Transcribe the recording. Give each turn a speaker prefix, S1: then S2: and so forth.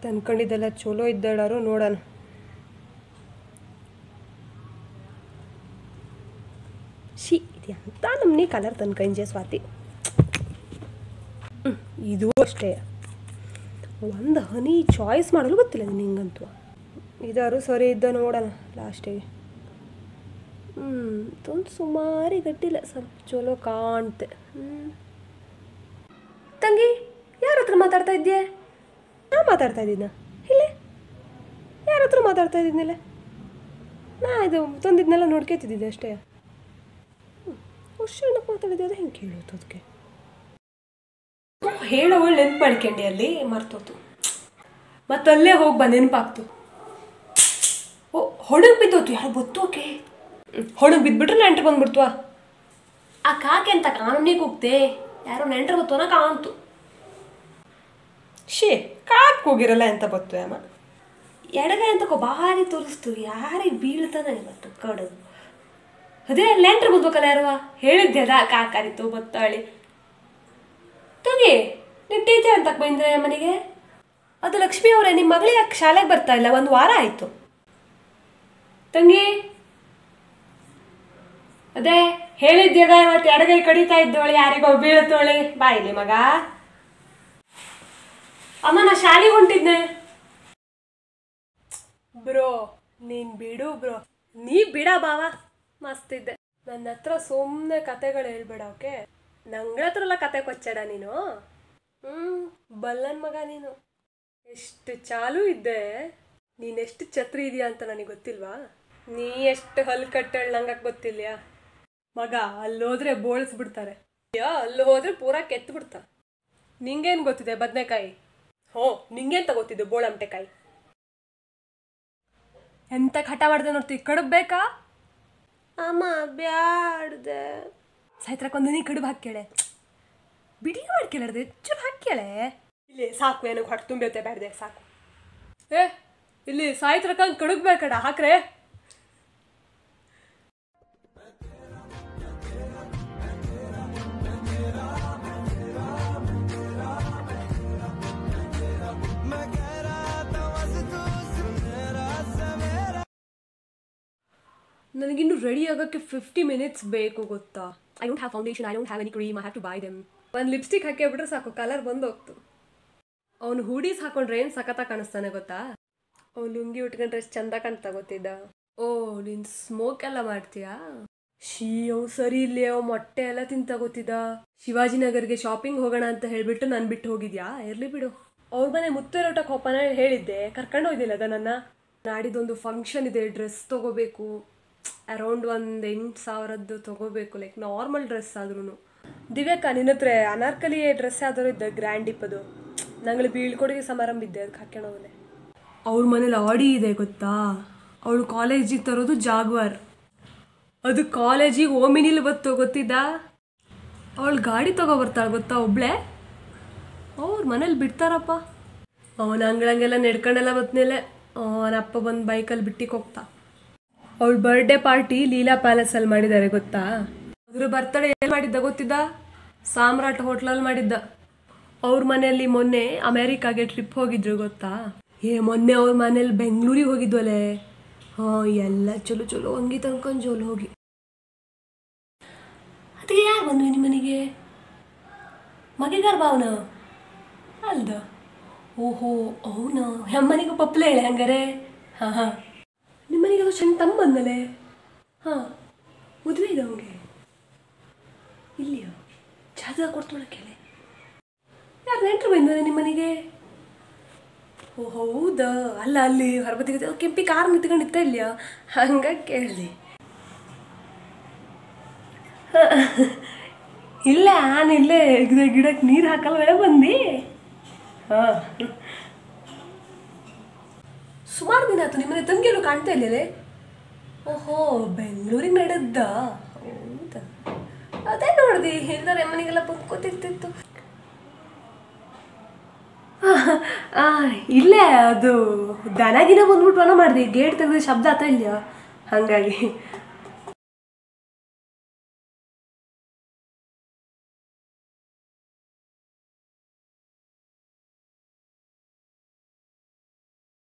S1: ತಂದ್ಕೊಂಡಿದ್ದೆಲ್ಲ ಚಲೋ ಇದ್ದಾಳಾರು ನೋಡೋಣ ಶಿ ಇದು ಎಂತ ನಮ್ನಿ ಕಲರ್ ತಂದ್ಕಂಜೆ ಸ್ವಾತಿ ಹ್ಮ್, ಇದು ಅಷ್ಟೇ ಒಂದು ಹನಿ ಚಾಯ್ಸ್ ಮಾಡಲು ಗೊತ್ತಿಲ್ಲ ನಿಂಗಂತೂ ಇದಾರು ಸರಿ ಇದ್ದ ನೋಡೋಣ ಲಾಸ್ಟಿಗೆ ಹ್ಞೂ ತುಂಬ ಸುಮಾರಿ ಗಟ್ಟಿಲ್ಲ ಸ್ವಲ್ಪ ಚಲೋ ಕಾಣ್ತೆ ಹ್ಞೂ ತಂಗಿ ಯಾರ ಹತ್ರ ಮಾತಾಡ್ತಾ ಇದ್ದೆ ನಾ ಮಾತಾಡ್ತಾ ಇದ್ದೀನ ಇಲ್ಲೇ ಯಾರ ಹತ್ರ ಮಾತಾಡ್ತಾ ಇದ್ದೀನಿಲ್ಲ ನಾ ಇದು ತಂದಿದ್ನೆಲ್ಲ ನೋಡ್ಕೊತಿದ್ದೆ ಅಷ್ಟೇ ವರ್ಷ ಏನಕ್ಕೆ ಮಾತಾಡಿದ್ದೆ ಅದು ಹೆಂಗೆ ಕೇಳೋದು ಅದಕ್ಕೆ ಹೇಳೋವಳು ನೆನ್ಪು ಮಾಡ್ಕೊಂಡೆ ಅಲ್ಲಿ ಮರ್ತೋತು ಮತ್ತೆ ಅಲ್ಲೇ ಹೋಗಿ ಬಂದು ನೆನಪಾಗ್ತು ಓ ಹೊಡಗ್ ಬಿದ್ದೋತು ಯಾರು ಗೊತ್ತೋಕೆ ಹೊಡಗ್ ಬಿದ್ಬಿಟ್ರೆ ನೆಂಟ್ರು ಬಂದ್ಬಿಡ್ತವಾ ಆ ಕಾಕೆ ಅಂತ ಕಾನೂನಿಗೆ ಹೋಗ್ತೆ ಯಾರೋ ನೆಂಟ್ರು ಬತ್ತೋನ ಕಾಣ್ತು ಶೇ ಕಾಕ್ ಹೋಗಿರಲ್ಲ ಅಂತ ಬತ್ತು ಅಮ್ಮ ಎಡಗೈ ಅಂತಕೋ ಭಾರಿ ತೋರಿಸ್ತು ಯಾರಿಗೆ ಬೀಳ್ತಾನೆ ಇವತ್ತು ಕಡು ಅದೇ ನೆಂಟ್ರು ಬಂದ್ಬೇಕಲ್ಲ ಯಾರುವ ಹೇಳಿದ್ದೆ ಅದ ಕಾಕಾರಿತ್ತು ಬತ್ತಾಳಿ ತಂಗಿ ನಿನ್ ಟೀಚರ್ ಅಂತ ಬಂದ್ರೆ ಮನೆಗೆ ಅದು ಲಕ್ಷ್ಮಿ ಅವರೇ ನಿಮ್ಮ ಮಗಳೇ ಯಾಕೆ ಶಾಲೆಗೆ ಬರ್ತಾ ಇಲ್ಲ ಒಂದು ವಾರ ಆಯ್ತು ತಂಗಿ ಅದೇ ಹೇಳಿದ್ಯದ ಮತ್ತೆ ಎಡಗೈ ಕಡಿತಾ ಇದ್ದೋಳಿ ಯಾರಿಗೋ ಬೀಳತ್ತೋಳಿ ಬಾ ಇಲ್ಲಿ ಮಗ ಅಮ್ಮ ನಾ ಶಾಲೆಗೆ ಹೊಂಟಿದ್ನೆ ಬ್ರೋ ನೀನ್ ಬಿಡು ಬ್ರೋ ನೀ ಬಿಡ ಬಾವ ಮಸ್ತ್ ಇದ್ದೆ ನನ್ನ ಹತ್ರ ಸುಮ್ಮನೆ ಕತೆಗಳು ಹೇಳ್ಬೇಡ ಓಕೆ ನಂಗಳ ಹತ್ರ ಎಲ್ಲ ಕತೆ ಕೊಚ್ಚಡ ನೀನು ಹ್ಮ್ ಬಲ್ಲನ್ ಮಗ ನೀನು ಎಷ್ಟು ಚಾಲು ಇದ್ದೆ ನೀನೆಷ್ಟು ಛತ್ರಿ ಇದೆಯಾ ಅಂತ ನನಗೆ ಗೊತ್ತಿಲ್ವಾ ನೀ ಎಷ್ಟು ಹಲ್ ಕಟ್ಟಳ್ ನಂಗೆ ಗೊತ್ತಿಲ್ಯಾ ಮಗ ಅಲ್ಲಿ ಹೋದ್ರೆ ಬೋಳಿಸ್ಬಿಡ್ತಾರೆ ಯಾ ಅಲ್ಲಿ ಹೋದ್ರೆ ಪೂರಾ ಕೆತ್ತು ಬಿಡ್ತಾರೆ ನಿಂಗೇನು ಗೊತ್ತಿದೆ ಬದನೆಕಾಯಿ ಹೋ ನಿಂಗೇನ್ ತಗೋತಿದ್ದು ಬೋಳಂಟೆಕಾಯಿ ಎಂತ ಹಠ ಮಾಡ್ದೆ ನೋಡ್ತಿ ಕಡುಬ್ ಬೇಕಾ ಅಮ್ಮ ಬ್ಯಾಡ್ದೆ ಸಾಯ್ತ್ರಕ್ಕೊಂದು ನೀ ಕಡುಬು ಹಾಕ್ಯಾಳೆ ಬಿಡಿ ಮಾಡ್ಕೇಳರ್ದೆ ಹೆಚ್ಚು ಹಾಕ್ಯಾಳೆ ಇಲ್ಲಿ ಸಾಕು ಏನಕ್ಕೆ ಹೊಟ್ಟೆ ತುಂಬಿರುತ್ತೆ ಬ್ಯಾಡ್ದೆ ಸಾಕು ಏ ಇಲ್ಲಿ ಸಾಯ್ತ್ರಕ್ಕ ಕಡುಬ್ ಬೇಕಡ ಹಾಕ್ರೆ ನನಗಿನ್ನು ರೆಡಿ ಆಗೋಕ್ಕೆ ಫಿಫ್ಟಿ ಮಿನಿಟ್ಸ್ ಬೇಕು ಗೊತ್ತಾ I don't have foundation I don't have any cream I have to buy them ಒಂದು ಲಿಪ್ಸ್ಟಿಕ್ ಹಾಕಿಬಿಟ್ರೆ ಸಾಕು ಕಲರ್ ಬಂದು ಹೋಗ್ತು ಅವ್ನು ಹೂಡೀಸ್ ಹಾಕೊಂಡ್ರೆ ಏನು ಸಖತ್ತ ಕಾಣಿಸ್ತಾನೆ ಗೊತ್ತಾ ಅವ್ನು ಲುಂಗಿ ಉಟ್ಕೊಂಡ್ರೆ ಎಷ್ಟು ಚಂದ ಕಾಣ್ತಾ ಗೊತ್ತಿದ್ದ ಓ ನೀನು ಸ್ಮೋಕ್ ಎಲ್ಲ ಮಾಡ್ತೀಯಾ ಶೀ ಅವ್ ಸರಿ ಇಲ್ಲಿ ಅವ್ ಮೊಟ್ಟೆ ಎಲ್ಲ ತಿಂತ ಗೊತ್ತಿದ್ದ ಶಿವಾಜಿನಗರ್ಗೆ ಶಾಪಿಂಗ್ ಹೋಗೋಣ ಅಂತ ಹೇಳ್ಬಿಟ್ಟು ನಾನು ಬಿಟ್ಟು ಹೋಗಿದ್ಯಾ ಇರ್ಲಿ ಬಿಡು ಅವ್ರ ಮನೆ ಮುತ್ತೇರೋಟಕ್ಕೆ ಹೋಪನ ಹೇಳಿದ್ದೆ ಕರ್ಕೊಂಡು ಹೋಯ್ದಿಲ್ಲ ಅದ ನನ್ನ ನಾಡಿದೊಂದು ಫಂಕ್ಷನ್ ಇದೆ ಡ್ರೆಸ್ ತಗೋಬೇಕು ಅರೌಂಡ್ ಒಂದು ಎಂಟು ಸಾವಿರದ್ದು ತಗೋಬೇಕು ಲೈಕ್ ನಾರ್ಮಲ್ ಡ್ರೆಸ್ ಆದ್ರೂ ದಿವ್ಯಕ್ಕ ನಿನ್ನ ಹತ್ರ ಅನಾರ್ಕಲಿ ಡ್ರೆಸ್ ಯಾವ್ದಾದ್ರು ಇದ್ದ ಗ್ರ್ಯಾಂಡ್ ಇಪ್ಪದು ನಂಗಳು ಬೀಳ್ಕೊಡುಗೆ ಸಮಾರಂಭ ಇದ್ದೆ ಅದಕ್ಕೆ ಹಾಕ್ಯಣವಲೆ ಅವ್ರ ಮನೇಲಿ ಆಡಿ ಇದೆ ಗೊತ್ತಾ ಅವಳು ಕಾಲೇಜಿಗೆ ತರೋದು ಜಾಗ್ವಾರ್ ಅದು ಕಾಲೇಜಿಗೆ ಓಮಿನಿಲ್ ಬತ್ತು ಗೊತ್ತಿದ್ದ ಅವಳು ಗಾಡಿ ತಗೋ ಬರ್ತಾಳೆ ಗೊತ್ತಾ ಒಬ್ಳೆ ಅವ್ರ ಮನೇಲಿ ಬಿಡ್ತಾರಪ್ಪ ಅವನ ಅಂಗಳಂಗೆಲ್ಲ ನಡ್ಕೊಂಡೆಲ್ಲ ಬತ್ಮೇಲೆ ಅವನ ಅಪ್ಪ ಬಂದು ಬೈಕಲ್ಲಿ ಬಿಟ್ಟಿಗೆ ಹೋಗ್ತಾ ಅವಳ ಬರ್ಡೇ ಪಾರ್ಟಿ ಲೀಲಾ ಪ್ಯಾಲೇಸಲ್ಲಿ ಮಾಡಿದ್ದಾರೆ ಗೊತ್ತಾ ಅದ್ರ ಬರ್ತಡೇ ಏನು ಮಾಡಿದ್ದ ಗೊತ್ತಿದ್ದ ಸಾಮ್ರಾಟ್ ಹೋಟ್ಲಲ್ಲಿ ಮಾಡಿದ್ದ ಅವ್ರ ಮನೆಯಲ್ಲಿ ಮೊನ್ನೆ ಅಮೇರಿಕಾಗೆ ಟ್ರಿಪ್ ಹೋಗಿದ್ರು ಗೊತ್ತಾ ಏ ಮೊನ್ನೆ ಅವ್ರ ಮನೇಲಿ ಬೆಂಗಳೂರಿಗೆ ಹೋಗಿದ್ವಲೆ ಹಾಂ ಎಲ್ಲ ಚಲೋ ಚಲೋ ಅಂಗಿ ತಂದ್ಕೊಂಡು ಜೋಲು ಹೋಗಿ ಅದಕ್ಕೆ ಯಾರು ಬಂದ್ವಿ ನಿಮ್ಮ ಮನೆಗೆ ಮಗಿಗಾರ ಭಾವನ ಅಲ್ದ ಓಹೋ ಅವನ ಹೆಮ್ಮನಿಗೂ ಪಪ್ಲೆ ಹೇಳೆ ಹಂಗಾರೆ ಹಾಂ ಹಾಂ ನಿಮ್ಮನೆಗೆ ಅದು ಚೆಂದ ತಮ್ಮ ಬಂದಲೆ ಹಾಂ ಮದುವೆ ಇದೆ ಅವನಿಗೆ ಇಲ್ಲಿಯ ಜಾಗ ಕೊಡ್ತೊಳಕ್ಕೆ ಯಾರು ನೆಂಟ್ರು ಬಂದ ನಿಮ್ಮನೆಗೆ ಓ ಹೌದಾ ಅಲ್ಲ ಅಲ್ಲಿ ಹೊರಬದಿಗೆ ಕೆಂಪಿ ಕಾರ್ ನಿಂತ್ಕೊಂಡಿತ್ತ ಇಲ್ಲಿಯ ಹಂಗ ಕೇಳಿದೆ ಇಲ್ಲ ನಾನು ಇಲ್ಲೇ ಗಿಡ ಗಿಡಕ್ಕೆ ನೀರು ಹಾಕಲ್ವೇ ಬಂದು ಹಾಂ ಸುಮಾರು ದಿನ ಆಯ್ತು ನಿಮ್ಮನೆ ತಂಗಿಯರು ಕಾಣ್ತಾ ಇಲ್ಲಲೇ ಓಹೋ ಬೆಂಗಳೂರಿಗೆ ನಡೆದ್ದ ಹೌದಾ ಅದೇ ನೋಡ್ದಿ ಇಲ್ದಾರೆ ಮನೆಗೆಲ್ಲ ಬಂದು ಕೂತಿರ್ತಿತ್ತು ಆ, ಇಲ್ಲೇ ಅದು ದನ ಗಿನ ಬಂದ್ಬಿಟ್ಟು ಏನೋ ಮಾಡಿದೆ ಗೇಟ್ ತೆಗೆದು ಶಬ್ದ ಆತ ಇಲ್ಲ ಹಾಗಾಗಿ